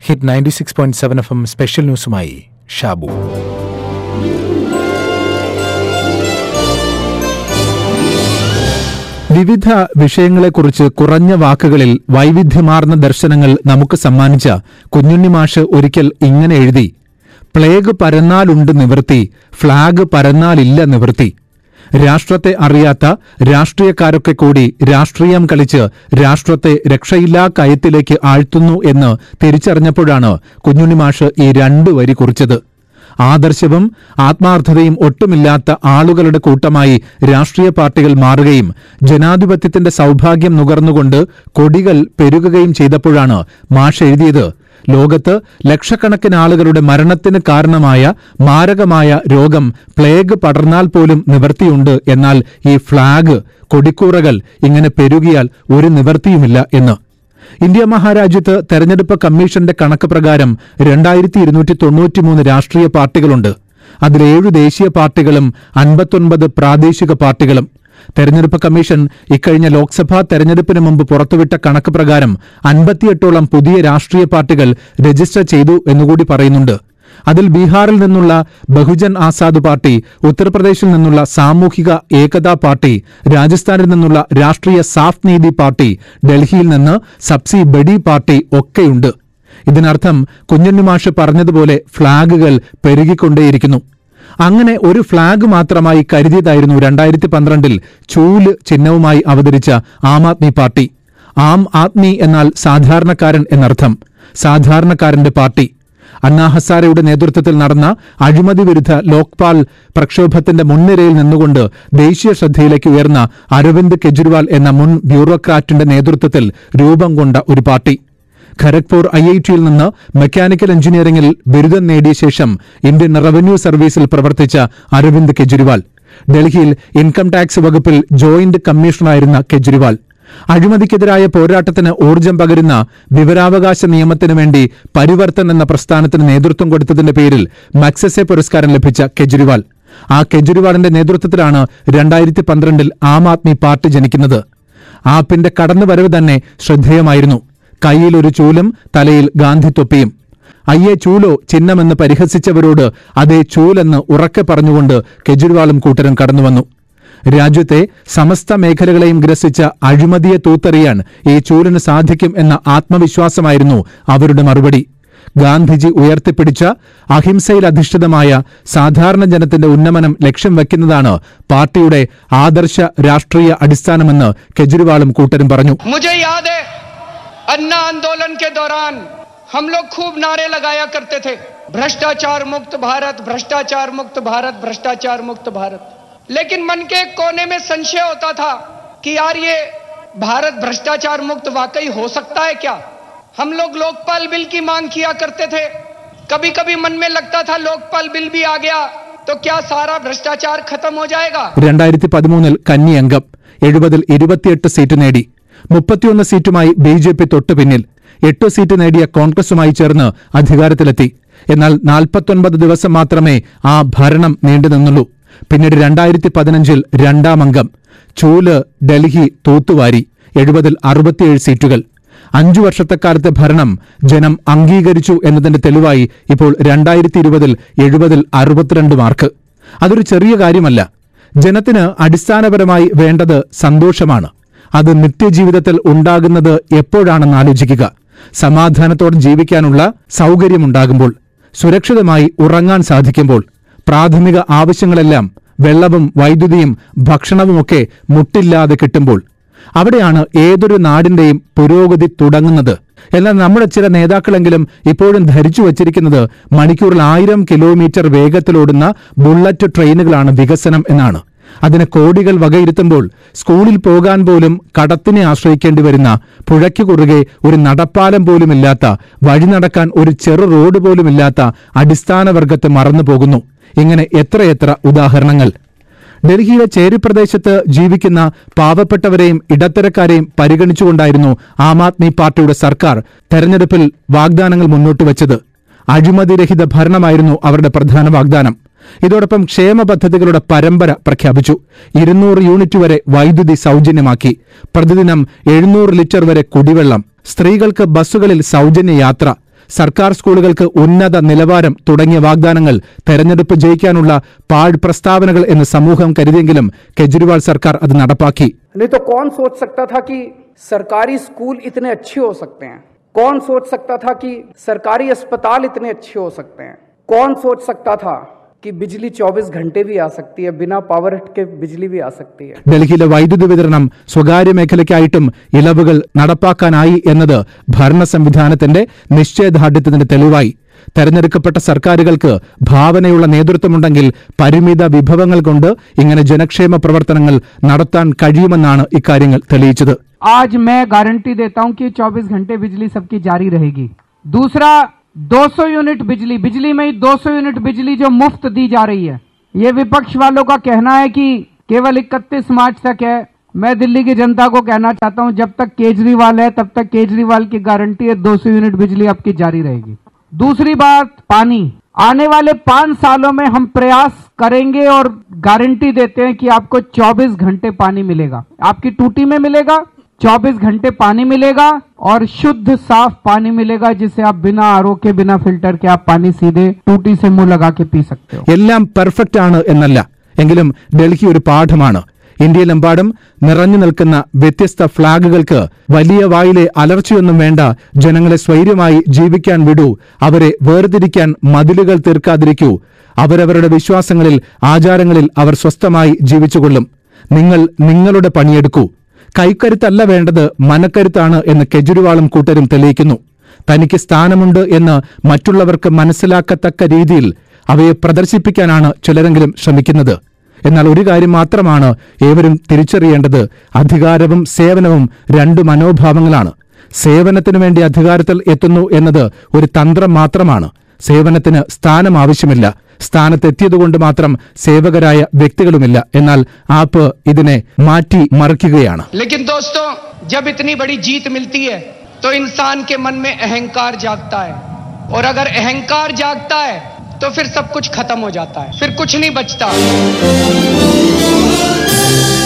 hit ninety six point seven F M special ന്യൂസുമായി ഷാബു വിവിധ വിഷയങ്ങളെക്കുറിച്ച് കുറഞ്ഞ വാക്കുകളിൽ വൈവിധ്യമാർന്ന ദർശനങ്ങൾ നമുക്ക് സമ്മാനിച്ച കുഞ്ഞുണ്ണി മാഷ് ഒരിക്കൽ ഇങ്ങനെ എഴുതി പ്ലേഗ് പരന്നാലുണ്ട് നിവൃത്തി ഫ്ളാഗ് പരന്നാലില്ല നിവൃത്തി രാഷ്ട്രത്തെ അറിയാത്ത രാഷ്ട്രീയക്കാരൊക്കെ കൂടി രാഷ്ട്രീയം കളിച്ച് രാഷ്ട്രത്തെ രക്ഷയില്ലാ കയത്തിലേക്ക് ആഴ്ത്തുന്നു എന്ന് തിരിച്ചറിഞ്ഞപ്പോഴാണ് കുഞ്ഞുണ്ണി മാഷ് ഈ രണ്ടു വരി കുറിച്ചത് ആദർശവും ആത്മാർത്ഥതയും ഒട്ടുമില്ലാത്ത ആളുകളുടെ കൂട്ടമായി രാഷ്ട്രീയ പാർട്ടികൾ മാറുകയും ജനാധിപത്യത്തിന്റെ സൗഭാഗ്യം നുകർന്നുകൊണ്ട് കൊടികൾ പെരുകുകയും ചെയ്തപ്പോഴാണ് മാഷ് എഴുതിയത് ലോകത്ത് ലക്ഷക്കണക്കിന് ആളുകളുടെ മരണത്തിന് കാരണമായ മാരകമായ രോഗം പ്ലേഗ് പടർന്നാൽ പോലും നിവർത്തിയുണ്ട് എന്നാൽ ഈ ഫ്ളാഗ് കൊടിക്കൂറകൾ ഇങ്ങനെ പെരുകിയാൽ ഒരു നിവർത്തിയുമില്ല എന്ന് ഇന്ത്യ മഹാരാജ്യത്ത് തെരഞ്ഞെടുപ്പ് കമ്മീഷന്റെ കണക്ക് പ്രകാരം രണ്ടായിരത്തി ഇരുന്നൂറ്റി തൊണ്ണൂറ്റിമൂന്ന് രാഷ്ട്രീയ പാർട്ടികളുണ്ട് അതിൽ ഏഴ് ദേശീയ പാർട്ടികളും അൻപത്തൊൻപത് പ്രാദേശിക പാർട്ടികളും തെരഞ്ഞെടുപ്പ് കമ്മീഷൻ ഇക്കഴിഞ്ഞ ലോക്സഭാ തെരഞ്ഞെടുപ്പിന് മുമ്പ് പുറത്തുവിട്ട കണക്ക് പ്രകാരം അൻപത്തിയെട്ടോളം പുതിയ രാഷ്ട്രീയ പാർട്ടികൾ രജിസ്റ്റർ ചെയ്തു എന്നുകൂടി പറയുന്നുണ്ട് അതിൽ ബീഹാറിൽ നിന്നുള്ള ബഹുജൻ ആസാദ് പാർട്ടി ഉത്തർപ്രദേശിൽ നിന്നുള്ള സാമൂഹിക ഏകതാ പാർട്ടി രാജസ്ഥാനിൽ നിന്നുള്ള രാഷ്ട്രീയ സാഫ് നീതി പാർട്ടി ഡൽഹിയിൽ നിന്ന് സബ്സി ബഡി പാർട്ടി ഒക്കെയുണ്ട് ഇതിനർത്ഥം കുഞ്ഞുണ്ണി മാഷ് പറഞ്ഞതുപോലെ ഫ്ളാഗുകൾ പെരുകിക്കൊണ്ടേയിരിക്കുന്നു അങ്ങനെ ഒരു ഫ്ളാഗ് മാത്രമായി കരുതിയതായിരുന്നു രണ്ടായിരത്തി പന്ത്രണ്ടിൽ ചൂല് ചിഹ്നവുമായി അവതരിച്ച ആം ആദ്മി പാർട്ടി ആം ആദ്മി എന്നാൽ സാധാരണക്കാരൻ എന്നർത്ഥം സാധാരണക്കാരന്റെ പാർട്ടി അണ്ണാ ഹസാരയുടെ നേതൃത്വത്തിൽ നടന്ന അഴിമതി വിരുദ്ധ ലോക്പാൽ പ്രക്ഷോഭത്തിന്റെ മുൻനിരയിൽ നിന്നുകൊണ്ട് ദേശീയ ശ്രദ്ധയിലേക്ക് ഉയർന്ന അരവിന്ദ് കെജ്രിവാൾ എന്ന മുൻ ബ്യൂറോക്രാറ്റിന്റെ നേതൃത്വത്തിൽ രൂപം കൊണ്ട ഒരു പാർട്ടി ഖരഗ്പൂർ ഐ ഐ ടിയിൽ നിന്ന് മെക്കാനിക്കൽ എഞ്ചിനീയറിംഗിൽ ബിരുദം നേടിയ ശേഷം ഇന്ത്യൻ റവന്യൂ സർവീസിൽ പ്രവർത്തിച്ച അരവിന്ദ് കെജ്രിവാൾ ഡൽഹിയിൽ ഇൻകം ടാക്സ് വകുപ്പിൽ ജോയിന്റ് കമ്മീഷണറായിരുന്ന കെജ്രിവാൾ അഴിമതിക്കെതിരായ പോരാട്ടത്തിന് ഊർജം പകരുന്ന വിവരാവകാശ നിയമത്തിനു വേണ്ടി പരിവർത്തൻ എന്ന പ്രസ്ഥാനത്തിന് നേതൃത്വം കൊടുത്തതിന്റെ പേരിൽ മക്സസെ പുരസ്കാരം ലഭിച്ച കെജ്രിവാൾ ആ കെജ്രിവാളിന്റെ നേതൃത്വത്തിലാണ് രണ്ടായിരത്തി പന്ത്രണ്ടിൽ ആം ആദ്മി പാർട്ടി ജനിക്കുന്നത് ആപ്പിന്റെ കടന്നുവരവ് തന്നെ ശ്രദ്ധേയമായിരുന്നു കയ്യിൽ ഒരു ചൂലും തലയിൽ ഗാന്ധി തൊപ്പിയും അയ്യേ ചൂലോ ചിഹ്നമെന്ന് പരിഹസിച്ചവരോട് അതേ ചൂലെന്ന് ഉറക്കെ പറഞ്ഞുകൊണ്ട് കെജ്രിവാളും കൂട്ടരും കടന്നുവന്നു രാജ്യത്തെ സമസ്ത മേഖലകളെയും ഗ്രസിച്ച അഴിമതിയെ തൂത്തെറിയാൻ ഈ ചൂലിന് സാധിക്കും എന്ന ആത്മവിശ്വാസമായിരുന്നു അവരുടെ മറുപടി ഗാന്ധിജി ഉയർത്തിപ്പിടിച്ച അഹിംസയിൽ അധിഷ്ഠിതമായ സാധാരണ ജനത്തിന്റെ ഉന്നമനം ലക്ഷ്യം വയ്ക്കുന്നതാണ് പാർട്ടിയുടെ ആദർശ രാഷ്ട്രീയ അടിസ്ഥാനമെന്ന് കെജ്രിവാളും കൂട്ടരും പറഞ്ഞു मुझे याद है अन्ना आंदोलन के दौरान हम लोग खूब नारे लगाया करते थे भ्रष्टाचार मुक्त भारत भ्रष्टाचार मुक्त भारत भ्रष्टाचार मुक्त भारत लेकिन मन के एक कोने में संशय होता था कि यार ये भारत भ्रष्टाचार मुक्त वाकई हो सकता है क्या हम लोग लोकपाल बिल की मांग किया करते थे कभी कभी मन में लगता था लोकपाल बिल भी आ गया तो क्या सारा भ्रष्टाचार खत्म हो जाएगा രണ്ടായിരത്തി പതിമൂന്നിൽ കന്നി അംഗം എഴുപതിൽ ഇരുപത്തിയെട്ട് സീറ്റ് നേടി മുപ്പത്തിയൊന്ന് സീറ്റുമായി ബി ജെ പി തൊട്ടു പിന്നിൽ എട്ട് സീറ്റ് നേടിയ കോൺഗ്രസുമായി ചേർന്ന് അധികാരത്തിലെത്തി എന്നാൽ നാൽപ്പത്തൊൻപത് ദിവസം മാത്രമേ ആ ഭരണം നീണ്ടുനിന്നുള്ളൂ പിന്നീട് രണ്ടായിരത്തി പതിനഞ്ചിൽ രണ്ടാം അംഗം ചൂല് ഡൽഹി തൂത്തുവാരി എഴുപതിൽ അറുപത്തിയേഴ് സീറ്റുകൾ അഞ്ചു വർഷത്തെക്കാലത്തെ ഭരണം ജനം അംഗീകരിച്ചു എന്നതിന്റെ തെളിവായി ഇപ്പോൾ രണ്ടായിരത്തി ഇരുപതിൽ എഴുപതിൽ അറുപത്തിരണ്ട് മാർക്ക് അതൊരു ചെറിയ കാര്യമല്ല ജനത്തിന് അടിസ്ഥാനപരമായി വേണ്ടത് സന്തോഷമാണ് അത് നിത്യജീവിതത്തിൽ ഉണ്ടാകുന്നത് എപ്പോഴാണെന്ന് ആലോചിക്കുക സമാധാനത്തോടെ ജീവിക്കാനുള്ള സൗകര്യമുണ്ടാകുമ്പോൾ സുരക്ഷിതമായി ഉറങ്ങാൻ സാധിക്കുമ്പോൾ പ്രാഥമിക ആവശ്യങ്ങളെല്ലാം വെള്ളവും വൈദ്യുതിയും ഭക്ഷണവുമൊക്കെ മുട്ടില്ലാതെ കിട്ടുമ്പോൾ അവിടെയാണ് ഏതൊരു നാടിന്റെയും പുരോഗതി തുടങ്ങുന്നത് എന്നാൽ നമ്മുടെ ചില നേതാക്കളെങ്കിലും ഇപ്പോഴും ധരിച്ചു വച്ചിരിക്കുന്നത് മണിക്കൂറിൽ ആയിരം കിലോമീറ്റർ വേഗത്തിലോടുന്ന ബുള്ളറ്റ് ട്രെയിനുകളാണ് വികസനം എന്നാണ് അതിന് കോടികൾ വകയിരുത്തുമ്പോൾ സ്കൂളിൽ പോകാൻ പോലും കടത്തിനെ ആശ്രയിക്കേണ്ടി വരുന്ന പുഴയ്ക്ക് കുറുകെ ഒരു നടപ്പാലം പോലുമില്ലാത്ത വഴി നടക്കാൻ ഒരു ചെറു റോഡ് പോലുമില്ലാത്ത അടിസ്ഥാന വർഗത്തെ മറന്നു പോകുന്നു ഇങ്ങനെ എത്രയെത്ര ഉദാഹരണങ്ങൾ ഡൽഹിയിലെ ചേരി പ്രദേശത്ത് ജീവിക്കുന്ന പാവപ്പെട്ടവരെയും ഇടത്തരക്കാരെയും പരിഗണിച്ചുകൊണ്ടായിരുന്നു ആം ആദ്മി പാർട്ടിയുടെ സർക്കാർ തെരഞ്ഞെടുപ്പിൽ വാഗ്ദാനങ്ങൾ മുന്നോട്ട് വച്ചത് അഴിമതിരഹിത ഭരണമായിരുന്നു അവരുടെ പ്രധാന വാഗ്ദാനം ഇതോടൊപ്പം ക്ഷേമ പദ്ധതികളുടെ പരമ്പര പ്രഖ്യാപിച്ചു ഇരുന്നൂറ് യൂണിറ്റ് വരെ വൈദ്യുതി സൗജന്യമാക്കി പ്രതിദിനം എഴുന്നൂറ് ലിറ്റർ വരെ കുടിവെള്ളം സ്ത്രീകൾക്ക് ബസ്സുകളിൽ സൗജന്യ യാത്ര സർക്കാർ സ്കൂളുകൾക്ക് ഉന്നത നിലവാരം തുടങ്ങിയ വാഗ്ദാനങ്ങൾ തെരഞ്ഞെടുപ്പ് ജയിക്കാനുള്ള പാഴ് പ്രസ്താവനകൾ എന്ന് സമൂഹം കരുതിയെങ്കിലും കെജ്രിവാൾ സർക്കാർ അത് നടപ്പാക്കി नहीं तो कौन सोच सकता था कि सरकारी स्कूल इतने अच्छे हो सकते हैं कौन सोच सकता था कि सरकारी अस्पताल इतने अच्छे हो सकते हैं कौन सोच सकता था कि बिजली 24 घंटे भी आ सकती है बिना पावर हिट के बिजली भी आ सकती है ഡൽഹിയിലെ വൈദ്യുതി വിതരണം സ്വകാര്യ മേഖലയ്ക്കായിട്ടും ഇളവുകൾ നടപ്പാക്കാനായി എന്നത് ഭരണ സംവിധാനത്തിന്റെ നിശ്ചയദാർഢ്യത്തിന്റെ തെളിവായി തെരഞ്ഞെടുക്കപ്പെട്ട സർക്കാരുകൾക്ക് ഭാവനയുള്ള നേതൃത്വമുണ്ടെങ്കിൽ പരിമിത വിഭവങ്ങൾ കൊണ്ട് ഇങ്ങനെ ജനക്ഷേമ പ്രവർത്തനങ്ങൾ നടത്താൻ കഴിയുമെന്നാണ് ഇക്കാര്യങ്ങൾ തെളിയിച്ചത് आज मैं गारंटी देता हूं कि 24 घंटे बिजली सबकी जारी रहेगी दूसरा 200 यूनिट बिजली बिजली में ही 200 यूनिट बिजली जो मुफ्त दी जा रही है ये विपक्ष वालों का कहना है कि केवल 31 मार्च तक है मैं दिल्ली की जनता को कहना चाहता हूं जब तक केजरीवाल है तब तक केजरीवाल की गारंटी है 200 यूनिट बिजली आपकी जारी रहेगी दूसरी बात पानी आने वाले पांच सालों में हम प्रयास करेंगे और गारंटी देते हैं कि आपको 24 घंटे पानी मिलेगा आपकी टूटी में मिलेगा 24 घंटे पानी मिलेगा और शुद्ध साफ पानी मिलेगा जिसे आप बिना आरो के बिना फिल्टर के आप पानी सीधे टूटी से मुंह लगा के पी सकते हो എല്ലാം പെർഫെക്റ്റ് ആണ് എന്നല്ല എങ്കിലും ഡൽഹി ഒരു പാഠമാണ് ഇന്ത്യയിലെമ്പാടും നിറഞ്ഞു നിൽക്കുന്ന വ്യത്യസ്ത ഫ്ളാഗുകൾക്ക് വലിയ വായിലെ അലർച്ചയൊന്നും വേണ്ട ജനങ്ങളെ സ്വൈര്യമായി ജീവിക്കാൻ വിടൂ അവരെ വേർതിരിക്കാൻ മതിലുകൾ തീർക്കാതിരിക്കൂ അവരവരുടെ വിശ്വാസങ്ങളിൽ ആചാരങ്ങളിൽ അവർ സ്വസ്ഥമായി ജീവിച്ചുകൊള്ളും നിങ്ങൾ നിങ്ങളുടെ പണിയെടുക്കൂ കൈക്കരുത്തല്ല വേണ്ടത് മനക്കരുത്താണ് എന്ന് കെജ്രിവാളും കൂട്ടരും തെളിയിക്കുന്നു തനിക്ക് സ്ഥാനമുണ്ട് എന്ന് മറ്റുള്ളവർക്ക് മനസ്സിലാക്കത്തക്ക രീതിയിൽ അവയെ പ്രദർശിപ്പിക്കാനാണ് ചിലരെങ്കിലും ശ്രമിക്കുന്നത് എന്നാൽ ഒരു കാര്യം മാത്രമാണ് ഏവരും തിരിച്ചറിയേണ്ടത് അധികാരവും സേവനവും രണ്ട് മനോഭാവങ്ങളാണ് സേവനത്തിനു വേണ്ടി അധികാരത്തിൽ എത്തുന്നു എന്നത് ഒരു തന്ത്രം മാത്രമാണ് സേവനത്തിന് സ്ഥാനം ആവശ്യമില്ല സ്ഥാനത്തെത്തിയതുകൊണ്ട് മാത്രം സേവകരായ വ്യക്തികളുമില്ല എന്നാൽ ആപ്പ് ഇതിനെ മാറ്റി മറിക്കുകയാണ് लेकिन दोस्तों जब इतनी बड़ी जीत मिलती है तो इंसान के मन में अहंकार जागता है और अगर अहंकार जागता है तो फिर सब कुछ खत्म हो जाता है फिर कुछ नहीं बचता